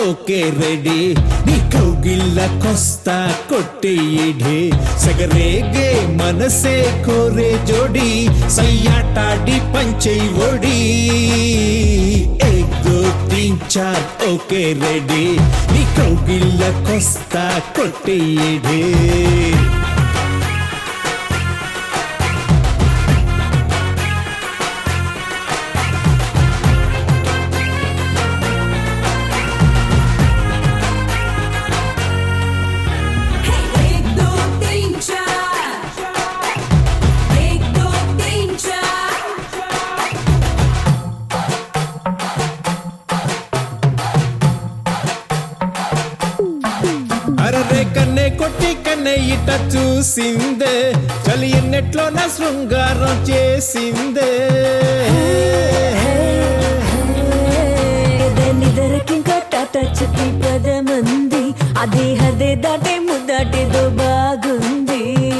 okay ready నీ కౌగిల్లకొస్తా కొట్టేయిడే సగరేగే మనసే కోరే జోడి సయ్యాటాడి పంచై ఒడి ఏక్ దో తీన్ చార్ ఓకే రెడీ నీ కౌగిల్లకొస్తా కొట్టేయిడే एक दो तीन चार एक दो तीन चार అరరే కన్నే కొట్టి కన్నే ఇట చూసిందే చలి ఎన్నెట్లో నా శృంగారం చేసిందే నిదరకింకా టాటా చెప్పి పదమంది అదే హదే దాటే ముద్దాటేదో బాగుంది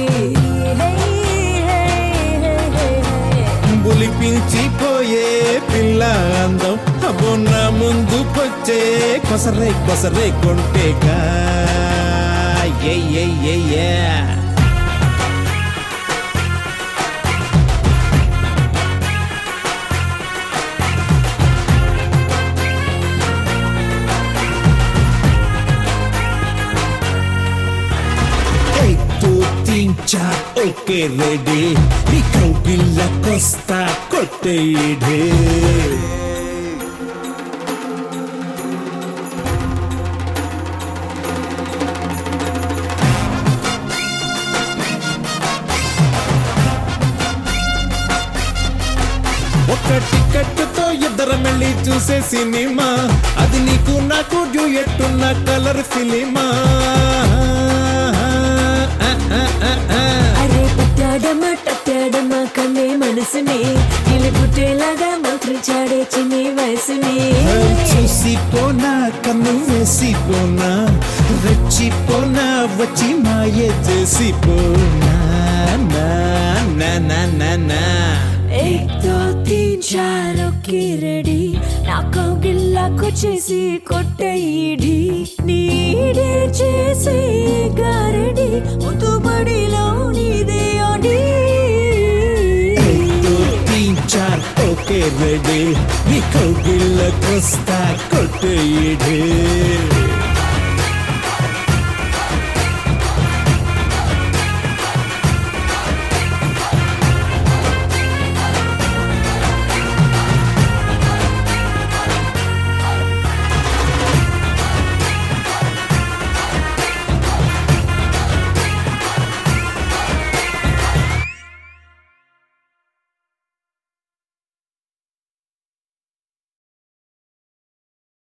బులిపించిపోయే పిల్ల అందం అబ్బో నా ముందుకొచ్చే కొసరే కొసరే కొంటేగా ఏ ఏ ఏ ఏ एक दो तीन चार ओके रेडी నీ కౌగిల్లకొస్తా కొట్టేయిడే ఒక టికెట్తో ఇద్దరం వెళ్ళి చూసే సినిమా అది నీకు నాకు డ్యూయట్టున్న కలర్ ఫిలిమా అరే పట్టాడమా టట్టాడమా కన్నే మనసుని ఇలి పుట్టేలాగా మంత్రించాడే చిన్ని వయసుని చూసిపోనా కన్ను వేసిపోనా రెచ్చిపోనా వచ్చి మాయ చేసిపోనా నా నా నా నా నా एक दो तीन चार ఓకే రెడీ నా కౌగిల్లాకు చేసి కొట్టయిడి నీడే చేసి గారడి ముతుబడిలో నీదే అడి एक दो तीन चार ఓకే రెడీ నీ కౌగిల్లకొస్తా కొట్టేయిడే